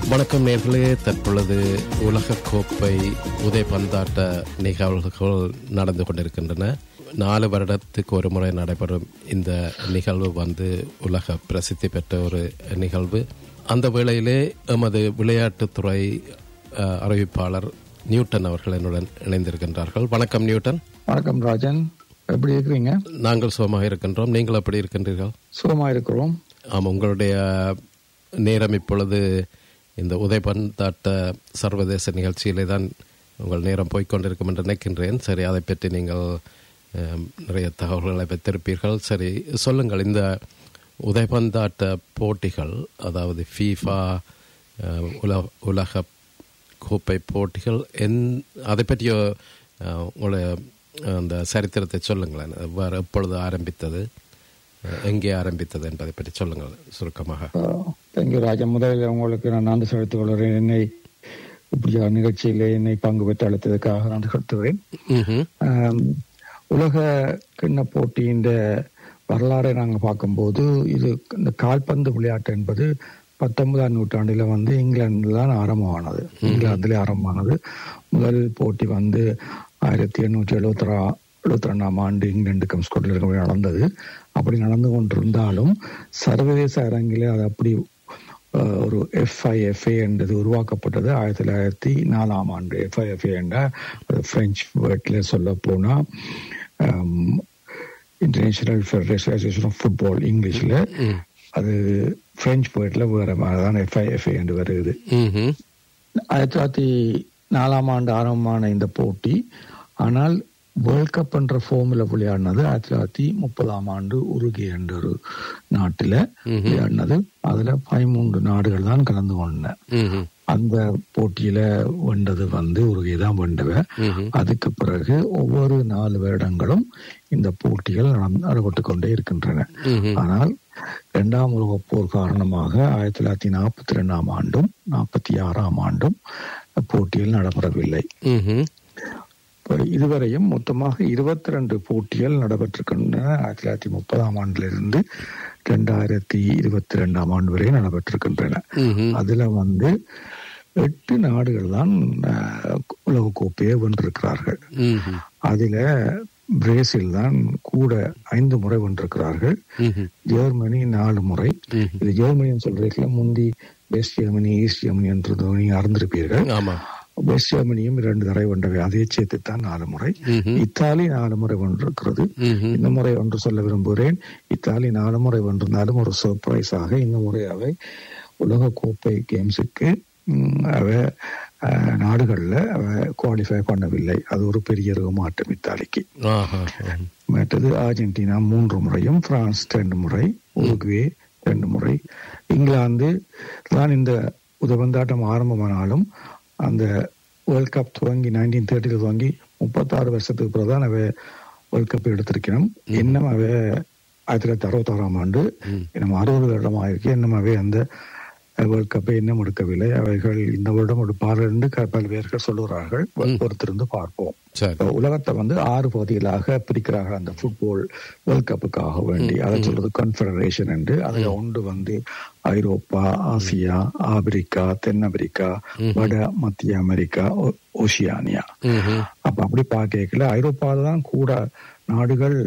வணக்கம் நேர்களே தற்பொழுது உலகக்கோப்பை உதைபந்தாட்ட நிகழ்வுகள் நடந்து கொண்டிருக்கின்றன நாலு வருடத்துக்கு ஒரு முறை நடைபெறும் இந்த நிகழ்வு வந்து உலக பிரசித்தி பெற்ற ஒரு நிகழ்வு அந்த வேளையிலே எமது விளையாட்டுத்துறை அஹ், அறிவிப்பாளர் நியூட்டன் அவர்கள் என்னுடன் இணைந்திருக்கின்றார்கள் வணக்கம் நியூட்டன் வணக்கம் ராஜன் எப்படி இருக்கிறீங்க நாங்கள் சுகமாக இருக்கின்றோம் நீங்கள் எப்படி இருக்கின்றீர்கள் சுகமா இருக்கிறோம் ஆமாம் உங்களுடைய நேரம் இப்பொழுது இந்த உதைபந்தாட்ட சர்வதேச நிகழ்ச்சியிலே தான் உங்கள் நேரம் போய்க்கொண்டிருக்கும் என்று நினைக்கின்றேன் சரி அதை பற்றி நீங்கள் அஹ், நிறைய தகவல்களை பெற்றிருப்பீர்கள் சரி சொல்லுங்கள் இந்த உதைபந்தாட்ட போட்டிகள் அதாவது ஃபீஃபா அஹ், உல உலக கோப்பை போட்டிகள் என் அதை பற்றிய அஹ், உங்களுடைய அந்த சரித்திரத்தை சொல்லுங்களேன் எவ்வாறு எப்பொழுது ஆரம்பித்தது அஹ், எங்கே ஆரம்பித்தது என்பதை பற்றி சொல்லுங்கள் சுருக்கமாக தேங்க்யூ ராஜன் முதலில் உங்களுக்கு நான் நன்றி செலுத்திக் கொள்கிறேன் என்னை இப்படியான நிகழ்ச்சியிலே என்னை பங்கு பெற்று அளித்ததுக்காக நன்றி செலுத்துகிறேன் ம்ஹும். ஆம், உலக கிண்ண போட்டியின் வரலாறை நாங்கள் பார்க்கும்போது இது இந்த கால்பந்து விளையாட்டு என்பது பத்தொன்பதாம் நூற்றாண்டில வந்து இங்கிலாந்துல தான் ஆரம்பமானது இங்கிலாந்துல ஆரம்பமானது முதல் போட்டி வந்து ஆயிரத்தி எண்ணூற்றி எழுபத்தி எழுபத்தி ரெண்டாம் ஆண்டு இங்கிலாந்துக்கும் ஸ்கொட்லாண்டுக்கும் நடந்தது அப்படி நடந்து கொண்டிருந்தாலும் சர்வதேச அரங்கிலே அது அப்படி அஹ், ஒரு எஃப்ஐஎஃப்ஏ என்றது உருவாக்கப்பட்டது ஆயிரத்தி தொள்ளாயிரத்தி நாலாம் ஆண்டு எஃப்ஐஎஃப்ஏ என்ற ஒரு பிரெஞ்சு வேர்ட்ல சொல்ல போனா international federation association of football இங்கிலீஷ்ல அது பிரெஞ்சு வேர்ட்ல வேற மாதிரி தான் எஃப்ஐஎஃப்ஏ என்று வருது ம்ஹும். ஆயிரத்தி தொள்ளாயிரத்தி நாலாம் ஆண்டு ஆரம்பமான இந்த போட்டி ஆனால் வேர்ல்ட் கப் என்ற ஃபோர்முல விளையாடினது ஆயிரத்தி தொள்ளாயிரத்தி முப்பதாம் ஆண்டு உருகே என்ற ஒரு நாட்டில விளையாடினது அதுல பதிமூன்று நாடுகள் தான் கலந்து கொண்டன ம்ஹும். அந்த போட்டியில வென்றது வந்து உருகே தான் வென்றவ ம்ஹும். அதுக்கு பிறகு ஒவ்வொரு நாலு வருடங்களும் இந்த போட்டிகள் நடந்து- நடைபெற்று கொண்டே இருக்கின்றன ம்ஹும். ஆனால் இரண்டாம் உலகப் போர் காரணமாக ஆயிரத்தி தொள்ளாயிரத்தி நாற்பத்தி ரெண்டாம் ஆண்டும் நாற்பத்தி ஆறாம் ஆண்டும் போட்டிகள் நடைபெறவில்லை ம்ஹும். இப்ப இதுவரையும் மொத்தமாக இருபத்தி ரெண்டு போட்டிகள் நடைபெற்றிருக்கின்றன ஆயிரத்தி தொள்ளாயிரத்தி முப்பதாம் ஆண்டிலிருந்து ரெண்டாயிரத்தி இருபத்தி ரெண்டாம் ஆண்டு வரை நடைபெற்றிருக்கின்றன ம்ஹும். அதுல வந்து எட்டு நாடுகள் தான் அஹ், உலகக்கோப்பையை வென்றிருக்கிறார்கள் ம்ஹும். அதுல பிரேசில் தான் கூட ஐந்து முறை வென்றிருக்கிறார்கள் ம்ஹும். ஜெர்மனி நாலு முறை ம்ஹும். இது ஜெர்மனின்னு சொல்றதுல முந்தி வெஸ்ட் ஜெர்மனி ஈஸ்ட் ஜெர்மனி என்று நீங்க அறிந்திருப்பீர்கள் ஆமா வெஸ்ட் ஜெர்மனியும் இரண்டு தடவை வென்றவை அதை சேர்த்து தான் நாலு முறை ம்ஹும். இத்தாலி நாலு முறை வென்றிருக்கிறது ம்ஹும். இந்த முறை ஒன்று சொல்ல விரும்புகிறேன் இத்தாலி நாலு முறை வென்றிருந்தாலும் ஒரு சர்ப்ரைஸாக இந்த முறை அவை உலக கோப்பை கேம்ஸுக்கு ம், அவ அஹ், நாடுகள்ல அவ குவாலிஃபை பண்ணவில்லை அது ஒரு பெரிய மாற்றம் இத்தாலிக்கு ஆஹா. ஆஹா. மற்றது அர்ஜென்டினா மூன்று முறையும் பிரான்ஸ் ரெண்டு முறை உருகுவே ரெண்டு முறை இங்கிலாந்து தான் இந்த உதவந்தாட்டம் ஆரம்பமானாலும் அந்த வேர்ல்ட் கப் துவங்கி நைன்டீன் தேர்ட்டில துவங்கி முப்பத்தாறு வருஷத்துக்கு பிறகு தான் அவ வேர்ல்ட் கப் எடுத்திருக்கணும் இன்னும் அவ ஆயிரத்தி தொள்ளாயிரத்தி அறுபத்தாறாம் ஆண்டு இன்னும் அறுபது வருடம் ஆயிருக்கு இன்னும் அவை அந்த வேர்ல்ட் கப்பை இன்னும் எடுக்கவில்லை அவைகள் இந்த வருடம் எடுப்பார்கள் என்று க- பல பேர்கள் சொல்லுகிறார்கள் பொறுத்திருந்து பார்ப்போம் சரி உலகத்தை வந்து ஆறு பகுதிகளாக பிரிக்கிறார்கள் அந்த ஃபுட்பால் வேர்ல்ட் கப்புக்காக வேண்டி அதை சொல்றது கன்ஃபெடரேஷன் என்று அதுல ஒன்று வந்து ஐரோப்பா ஆசியா ஆப்பிரிக்கா தென் அமெரிக்கா வட மத்திய அமெரிக்கா ஓ- ஓஷியானியா ம்ஹும். அப்ப அப்படி பார்க்கல ஐரோப்பால தான் கூட நாடுகள்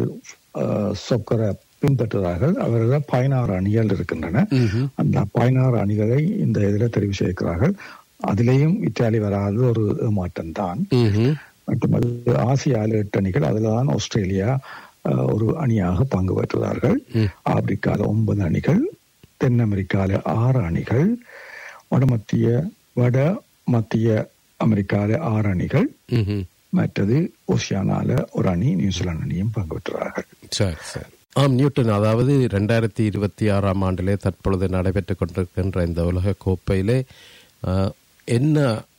சொக்கரை பின்பற்றுகிறார்கள் அவர்கள் பதினாறு அணிகள் இருக்கின்றன ம்ஹும். அந்த பதினாறு அணிகளை இந்த இதுல தெரிவு செய்கிறார்கள் அதிலேயும் இத்தாலி வராத ஒரு மாற்றம் தான் ம்ஹும். மட்டுமல்ல ஆசியாவில் எட்டு அணிகள் அதுல தான் ஆஸ்திரேலியா அஹ், ஒரு அணியாக பங்கு பெற்றுள்ளார்கள் ஆப்பிரிக்கால ஒன்பது அணிகள் தென் அமெரிக்கால ஆறு அணிகள் வடமத்திய வட மத்திய அமெரிக்கால ஆறு அணிகள் ம்ஹும். மற்றது ஓசியானால ஒரு அணி நியூசிலாந்து அணியும் பங்கு பெற்றுள்ளார்கள் சரி சரி ஆம் நியூட்டன் அதாவது ரெண்டாயிரத்தி இருபத்தி ஆறாம் ஆண்டிலே தற்பொழுது நடைபெற்றுக் கொண்டிருக்கின்ற இந்த உலக கோப்பையிலே ஆஹ், என்ன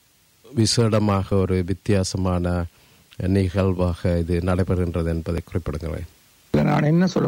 விசேடமாக ஒரு வித்தியாசமான நிகழ்வாக இது நடைபெறுகின்றது என்பதை குறிப்பிடுங்களேன் இதுல நான் என்ன சொல்ல